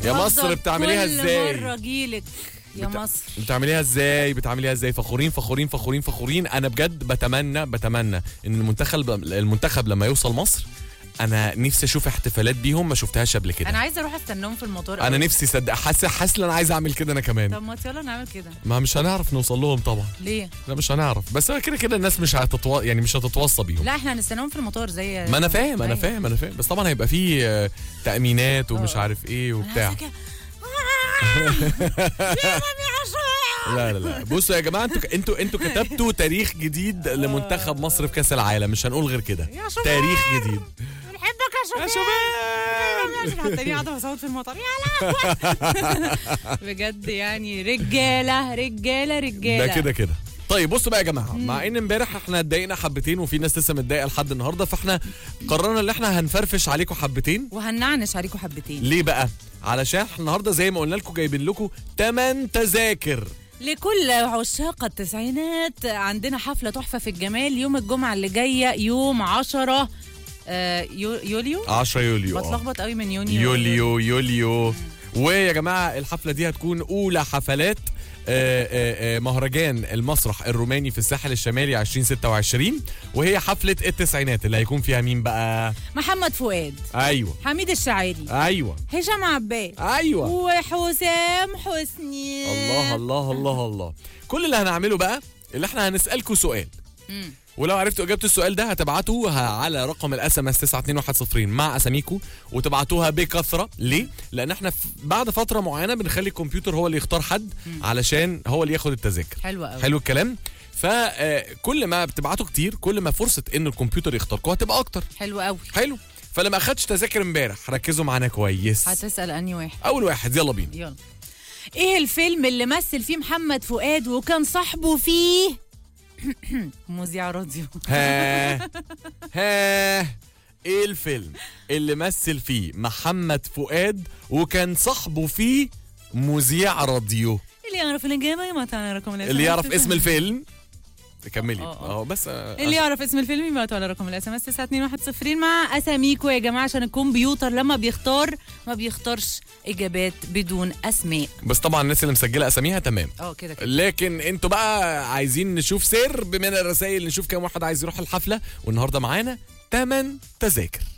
يا مصر هفضل بتعمليها كل ازاي مره جيلك يا بت- مصر بتعمليها ازاي بتعمليها ازاي فخورين فخورين فخورين فخورين انا بجد بتمنى بتمنى ان المنتخب المنتخب لما يوصل مصر انا نفسي اشوف احتفالات بيهم ما شفتهاش قبل كده انا عايزه اروح استناهم في المطار انا أوي. نفسي صدق حاسس حاسس ان انا عايز اعمل كده انا كمان طب ما يلا نعمل كده ما مش هنعرف نوصل لهم طبعا ليه لا مش هنعرف بس هو كده كده الناس مش هتتو... يعني مش هتتوصى بيهم لا احنا هنستناهم في المطار زي ما انا فاهم انا أيوة. فاهم انا فاهم بس طبعا هيبقى فيه آه، تامينات ومش آه. عارف ايه أنا وبتاع عايزة كده. لا لا لا بصوا يا جماعه انتوا انتوا انتوا كتبتوا تاريخ جديد لمنتخب مصر في كاس العالم مش هنقول غير كده يا شباب تاريخ جديد بنحبك يا يا شباب شباب حتى قاعده بصوت في المطار يا لهوي بجد يعني رجاله رجاله رجاله ده كده كده طيب بصوا بقى يا جماعه مع ان امبارح احنا اتضايقنا حبتين وفي ناس لسه متضايقه لحد النهارده فاحنا قررنا ان احنا هنفرفش عليكم حبتين وهنعنش عليكم حبتين ليه بقى علشان احنا النهارده زي ما قلنا لكم جايبين لكم 8 تذاكر لكل عشاق التسعينات عندنا حفلة تحفة في الجمال يوم الجمعة اللي جاية يوم 10 آه، يو- يوليو 10 يوليو آه. بتلخبط قوي من يونيو يوليو يوليو ويا جماعه الحفله دي هتكون اولى حفلات آه، آه، آه، مهرجان المسرح الروماني في الساحل الشمالي 2026 وهي حفله التسعينات اللي هيكون فيها مين بقى محمد فؤاد ايوه حميد الشاعري ايوه هشام عباس ايوه وحسام حسني الله الله الله الله كل اللي هنعمله بقى اللي احنا هنسالكم سؤال مم. ولو عرفتوا اجابه السؤال ده هتبعتوها على رقم الاس ام اس 92110 مع اساميكو وتبعتوها بكثره ليه لان احنا في- بعد فتره معينه بنخلي الكمبيوتر هو اللي يختار حد علشان هو اللي ياخد التذاكر حلوة قوي حلو الكلام فكل ما بتبعتوا كتير كل ما فرصه ان الكمبيوتر يختاركم هتبقى اكتر حلو قوي حلو فلما اخدتش تذاكر امبارح ركزوا معانا كويس هتسأل انهي واحد اول واحد يلا بينا يلا ايه الفيلم اللي مثل فيه محمد فؤاد وكان صاحبه فيه مذيع راديو ها ها ايه الفيلم اللي مثل فيه محمد فؤاد وكان صاحبه فيه مذيع راديو اللي يعرف الإجابة يبعت على رقم الأس اللي يعرف اسم الفيلم كملي آه، آه. اه بس آه، اللي يعرف اسم الفيلم يبعتوا على رقم الاس ام اس 92110 مع اساميكو يا جماعه عشان الكمبيوتر لما بيختار ما بيختارش اجابات بدون اسماء بس طبعا الناس اللي مسجله اساميها تمام اه كده كده لكن انتوا بقى عايزين نشوف سر بمن الرسائل نشوف كام واحد عايز يروح الحفله والنهارده معانا 8 تذاكر